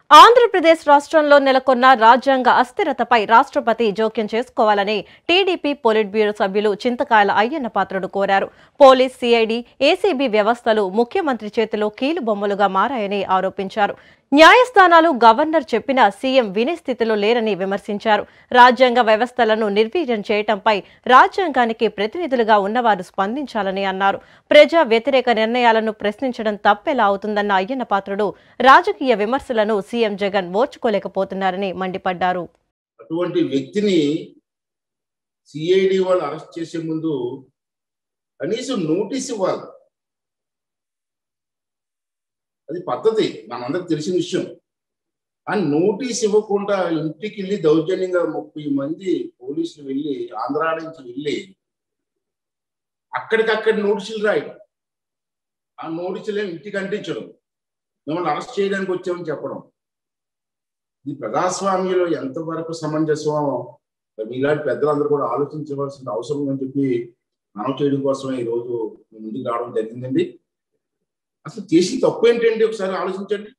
ఆంధ్రప్రదేశ్ రాష్ట్రంలో నెలకొన్న రాజ్యాంగ అస్థిరతపై రాష్ట్రపతి జోక్యం చేసుకోవాలని టీడీపీ పొలిట్ బ్యూరో సభ్యులు చింతకాయల అయ్యన్న పాత్రుడు కోరారు పోలీస్ సిఐడి ఏసీబీ వ్యవస్థలు ముఖ్యమంత్రి చేతిలో కీలుబొమ్మలుగా మారాయని ఆరోపించారు న్యాయస్థానాలు గవర్నర్ చెప్పిన సీఎం వినే స్థితిలో లేరని విమర్శించారు రాజ్యాంగ వ్యవస్థలను నిర్వీర్యం చేయటంపై రాజ్యాంగానికి ప్రతినిధులుగా ఉన్నవారు స్పందించాలని అన్నారు ప్రజా వ్యతిరేక నిర్ణయాలను ప్రశ్నించడం తప్పెలా అవుతుందన్న అయ్యన్న పాత్రుడు రాజకీయ విమర్శలను సీఎం జగన్ ఓర్చుకోలేకపోతున్నారని మండిపడ్డారు అటువంటి వ్యక్తిని సిఐడి వాళ్ళు అరెస్ట్ చేసే ముందు కనీసం నోటీస్ ఇవ్వాలి అది పద్ధతి మనందరికి తెలిసిన విషయం ఆ నోటీస్ ఇవ్వకుండా ఇంటికి వెళ్ళి దౌర్జన్యంగా ముప్పై మంది పోలీసులు వెళ్ళి ఆంధ్ర నుంచి వెళ్ళి అక్కడికక్కడ నోటీసులు రాయడం ఆ నోటీసులు ఇంటికి అంటించడం మిమ్మల్ని అరెస్ట్ చేయడానికి వచ్చామని చెప్పడం ఇది ప్రజాస్వామ్యంలో ఎంతవరకు సమంజసమో మీలాంటి పెద్దలందరూ కూడా ఆలోచించవలసిన అవసరం ఉందని చెప్పి మనం చేయడం కోసమే ఈరోజు మీ ముందుకు రావడం జరిగిందండి అసలు చేసిన తప్పు ఏంటండి ఒకసారి ఆలోచించండి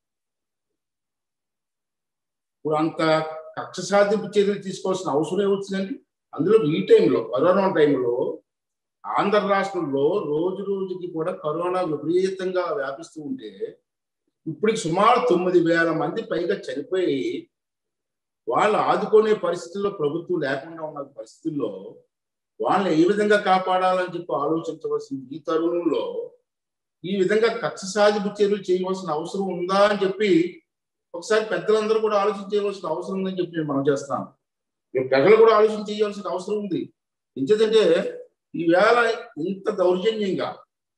ఇప్పుడు అంత కక్ష సాధింపు చర్యలు తీసుకోవాల్సిన అవసరం ఏమొచ్చిందండి అందులో ఈ టైంలో కరోనా టైంలో ఆంధ్ర రాష్ట్రంలో రోజు రోజుకి కూడా కరోనా విపరీతంగా వ్యాపిస్తూ ఉంటే ఇప్పటికి సుమారు తొమ్మిది వేల మంది పైగా చనిపోయి వాళ్ళు ఆదుకునే పరిస్థితుల్లో ప్రభుత్వం లేకుండా ఉన్న పరిస్థితుల్లో వాళ్ళని ఏ విధంగా కాపాడాలని చెప్పి ఆలోచించవలసిన ఈ తరుణంలో ఈ విధంగా కక్ష సాధింపు చర్యలు చేయవలసిన అవసరం ఉందా అని చెప్పి ఒకసారి పెద్దలందరూ కూడా ఆలోచించవలసిన అవసరం ఉందని చెప్పి నేను మనం చేస్తాను ప్రజలు కూడా ఆలోచన చేయవలసిన అవసరం ఉంది ఎందుకంటే ఈవేళ ఇంత దౌర్జన్యంగా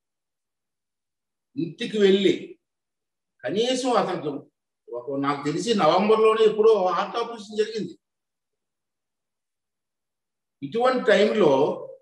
ఇంటికి వెళ్ళి కనీసం అతనికి ఒక నాకు తెలిసి నవంబర్లోనే ఎప్పుడో హార్ట్ ఆపరేషన్ జరిగింది ఇటువంటి టైంలో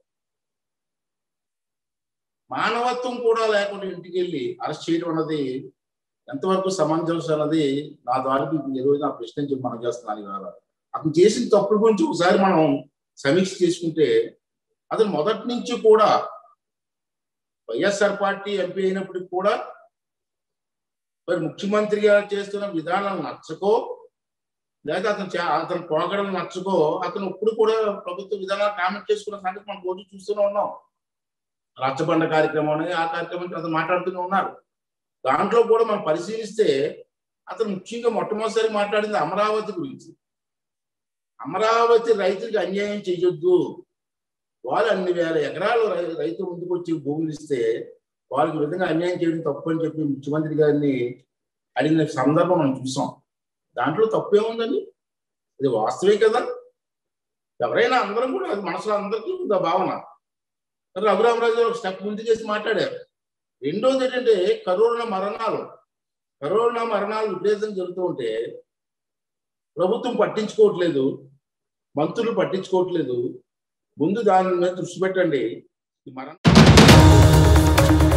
మానవత్వం కూడా లేకుండా ఇంటికి వెళ్ళి అరెస్ట్ చేయడం అన్నది ఎంతవరకు సమంజసం అన్నది నా ద్వారా ఈ రోజు నా ప్రశ్న చెప్పి మనం చేస్తున్నాను ఇవాళ అతను చేసిన తప్పుల గురించి ఒకసారి మనం సమీక్ష చేసుకుంటే అతను మొదటి నుంచి కూడా వైఎస్ఆర్ పార్టీ ఎంపీ అయినప్పటికి కూడా మరి ముఖ్యమంత్రిగా చేస్తున్న విధానాలు నచ్చకో లేదా అతను అతను పోగడం నచ్చకో అతను ఇప్పుడు కూడా ప్రభుత్వ విధానాలు కామెంట్ చేసుకున్న సంగతి మనం రోజు చూస్తూనే ఉన్నాం రచ్చబండ కార్యక్రమం అనేది ఆ కార్యక్రమం అతను మాట్లాడుతూనే ఉన్నారు దాంట్లో కూడా మనం పరిశీలిస్తే అతను ముఖ్యంగా మొట్టమొదటిసారి మాట్లాడింది అమరావతి గురించి అమరావతి రైతులకు అన్యాయం చేయొద్దు వాళ్ళు అన్ని వేల ఎకరాలు రైతు ముందుకు వచ్చి భూములు ఇస్తే వాళ్ళకి విధంగా అన్యాయం చేయడం తప్పు అని చెప్పి ముఖ్యమంత్రి గారిని అడిగిన సందర్భం మనం చూసాం దాంట్లో తప్పు ఏముందండి ఇది వాస్తవే కదా ఎవరైనా అందరం కూడా అది మనసులో అందరికీ ఉంది ఆ భావన రఘురామరాజు ఒక స్టెప్ ముందు చేసి మాట్లాడారు రెండోది ఏంటంటే కరోనా మరణాలు కరోనా మరణాలు విపరీతం జరుగుతూ ఉంటే ప్రభుత్వం పట్టించుకోవట్లేదు మంత్రులు పట్టించుకోవట్లేదు ముందు దాని మీద దృష్టి పెట్టండి ఈ మరణం